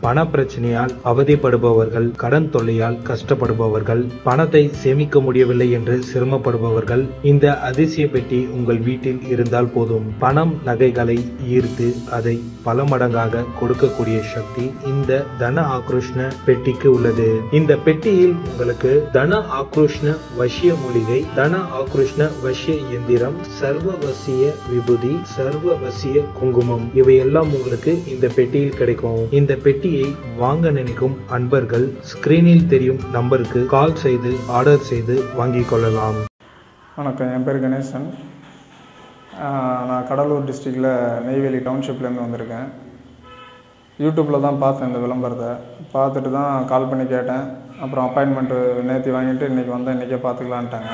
பண பிரச்சனையால் அவதிப்படுபவர்கள் கடன் தொல்லையால் கஷ்டப்படுபவர்கள் பணத்தை சேமிக்க முடியவில்லை என்று சிரமப்படுபவர்கள் இந்த அதிசய பெட்டி உங்கள் வீட்டில் இருந்தால் போதும் பணம் நகைகளை ஈர்த்து அதை பல மடங்காக கொடுக்கக்கூடிய சக்தி இந்த தன ஆக்ரோஷ்ண பெட்டிக்கு உள்ளது இந்த பெட்டியில் உங்களுக்கு தன ஆக்ரோஷ்ண வசிய மூலிகை தன ஆக்ரோஷ்ண வசிய இயந்திரம் சர்வவசிய விபூதி சர்வவசிய குங்குமம் இவையெல்லாம் உங்களுக்கு இந்த பெட்டியில் கிடைக்கும் இந்த பெட்டியை வாங்க நினைக்கும் அன்பர்கள் ஸ்கிரீனில் தெரியும் நம்பருக்கு கால் செய்து ஆர்டர் செய்து வாங்கிக் கொள்ளலாம் வணக்கம் என் பேர் கணேசன் ஆஹ் நான் கடலூர் டிஸ்ட்ரிக்டில் நெய்வேலி டவுன்ஷிப்லேருந்து வந்திருக்கேன் யூடியூப்பில் தான் பார்த்தேன் இந்த விளம்பரத்தை பார்த்துட்டு தான் கால் பண்ணி கேட்டேன் அப்புறம் அப்பாயின்மெண்ட்டு நேற்று வாங்கிட்டு இன்றைக்கி வந்தேன் இன்றைக்கே பார்த்துக்கலான்ட்டாங்க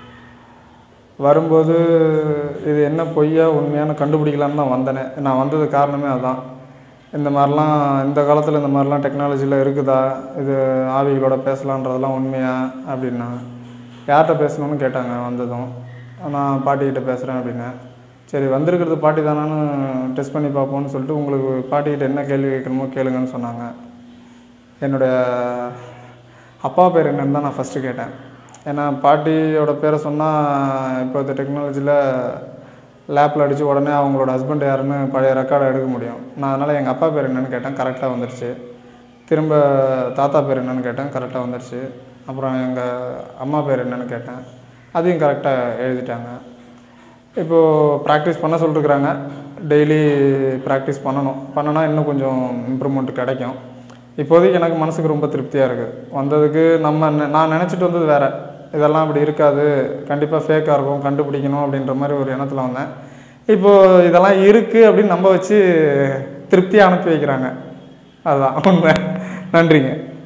வரும்போது இது என்ன பொய்யா உண்மையான கண்டுபிடிக்கலான்னு தான் வந்தேனே நான் வந்தது காரணமே அதான் இந்த மாதிரிலாம் இந்த காலத்தில் இந்த மாதிரிலாம் டெக்னாலஜியில் இருக்குதா இது ஆவிகளோட பேசலான்றதெல்லாம் உண்மையா அப்படின்னா யார்கிட்ட பேசணும்னு கேட்டாங்க வந்ததும் நான் பாட்டிக்கிட்ட பேசுகிறேன் அப்படின்னேன் சரி வந்திருக்கிறது பாட்டி தானான்னு டெஸ்ட் பண்ணி பார்ப்போம்னு சொல்லிட்டு உங்களுக்கு பாட்டிக்கிட்ட என்ன கேள்வி கேட்கணுமோ கேளுங்கன்னு சொன்னாங்க என்னுடைய அப்பா பேர் என்னன்னு தான் நான் ஃபஸ்ட்டு கேட்டேன் ஏன்னா பாட்டியோட பேரை சொன்னால் இப்போ இந்த டெக்னாலஜியில் லேப்பில் அடித்து உடனே அவங்களோட ஹஸ்பண்ட் யாருன்னு பழைய ரெக்கார்டை எடுக்க முடியும் நான் அதனால் எங்கள் அப்பா பேர் என்னன்னு கேட்டேன் கரெக்டாக வந்துடுச்சு திரும்ப தாத்தா பேர் என்னன்னு கேட்டேன் கரெக்டாக வந்துடுச்சு அப்புறம் எங்கள் அம்மா பேர் என்னன்னு கேட்டேன் அதையும் கரெக்டாக எழுதிட்டாங்க இப்போது ப்ராக்டிஸ் பண்ண சொல்லிருக்குறாங்க டெய்லி ப்ராக்டிஸ் பண்ணணும் பண்ணனா இன்னும் கொஞ்சம் இம்ப்ரூவ்மெண்ட் கிடைக்கும் இப்போதைக்கு எனக்கு மனசுக்கு ரொம்ப திருப்தியாக இருக்குது வந்ததுக்கு நம்ம நெ- நான் நினச்சிட்டு வந்தது வேறு இதெல்லாம் அப்படி இருக்காது கண்டிப்பாக ஃபேக்காக இருக்கும் கண்டுபிடிக்கணும் அப்படின்ற மாதிரி ஒரு எண்ணத்தில் வந்தேன் இப்போது இதெல்லாம் இருக்குது அப்படின்னு நம்ப வச்சு திருப்தியாக அனுப்பி வைக்கிறாங்க அதுதான் உண்மை நன்றிங்க